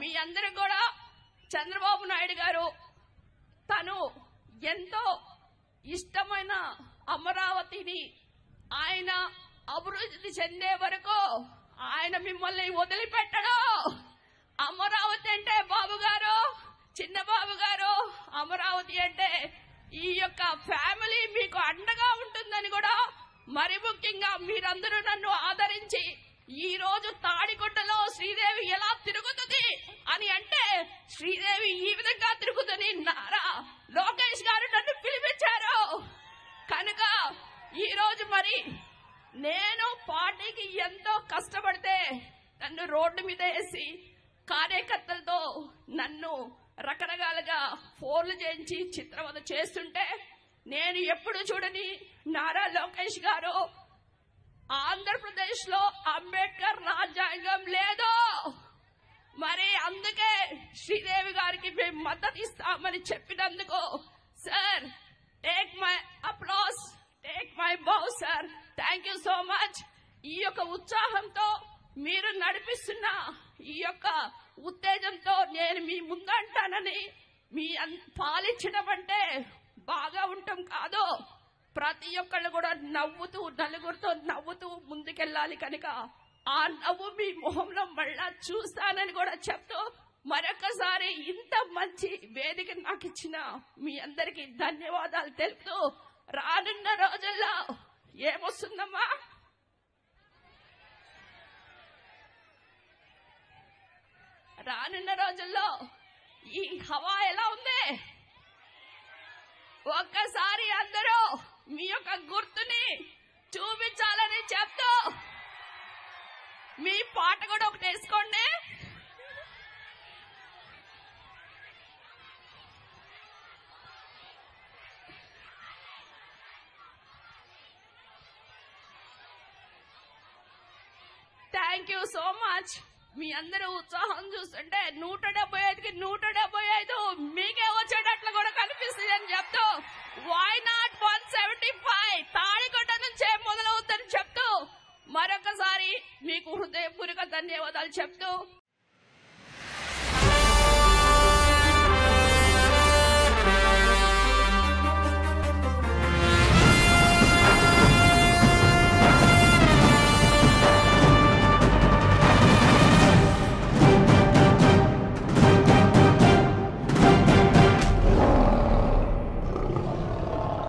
మీ అందరూ కూడా చంద్రబాబు నాయుడు గారు తను ఎంతో ఇష్టమైన అమరావతిని ఆయన అభివృద్ధి చెందే వరకు ఆయన మిమ్మల్ని వదిలిపెట్టడు అమరావతి అంటే బాబు గారు చిన్న బాబు గారు అమరావతి అంటే ఈ యొక్క ఫ్యామిలీ మీకు అండగా ఉంటుందని కూడా మరి ముఖ్యంగా మీరందరూ నన్ను ఆదరించి ఈ రోజు తాడిగుడ్డలో శ్రీదేవి ఎలా తిరుగుతుంది అని అంటే శ్రీదేవి ఈ విధంగా తిరుగుతుంది నారా లోకేష్ గారు నన్ను పిలిపించారు కనుక ఈ రోజు మరి నేను పార్టీకి ఎంతో కష్టపడితే నన్ను రోడ్డు మీద వేసి కార్యకర్తలతో నన్ను రకరకాలుగా ఫోన్లు చేయించి చిత్రవద చేస్తుంటే నేను ఎప్పుడు చూడని నారా లోకేష్ గారు ఆంధ్రప్రదేశ్ లో అంబేద్కర్ రాజ్యాంగం లేదు మరి అందుకే శ్రీదేవి గారికి మేము మద్దతు ఇస్తామని చెప్పినందుకు sir take my applause take my bow sir thank you so much ఈ యొక్క ఉత్సాహంతో మీరు నడిపిస్తున్న ఈ యొక్క ఉత్తేజంతో నేను మీ ముందంటానని మీ అన్- పాలించడం అంటే బాగా ఉండటం కాదు ప్రతి ఒక్కళ్ళు కూడా నవ్వుతూ నలుగురితో నవ్వుతూ ముందుకెళ్ళాలి కనుక ఆ నవ్వు మీ మొహంలో మళ్ళా చూస్తానని కూడా చెప్తూ మరొకసారి ఇంత మంచి వేదిక నాకు ఇచ్చిన మీ అందరికి ధన్యవాదాలు తెలుపుతూ రానున్న రోజుల్లో ఏమొస్తుందమ్మా రానున్న రోజుల్లో ఈ హవా ఎలా ఉంది ఒక్కసారి అందరూ మీ యొక్క గుర్తుని చూపించాలని చెప్తూ మీ పాట కూడా ఒకటి వేసుకోండి థ్యాంక్ యూ సో మచ్ మీ అందరూ ఉత్సాహం చూస్తుంటే నూట డెబ్బై ఐదుకి నూట డెబ్బై ఐదు మీకే వచ్చేటట్లు కూడా కనిపిస్తుంది అని చెప్తూ why not one seventy five తాళికొట్ట నుంచే మొదలవుతుందని చెప్తూ మరొకసారి మీకు హృదయపూర్వక ధన్యవాదాలు చెప్తూ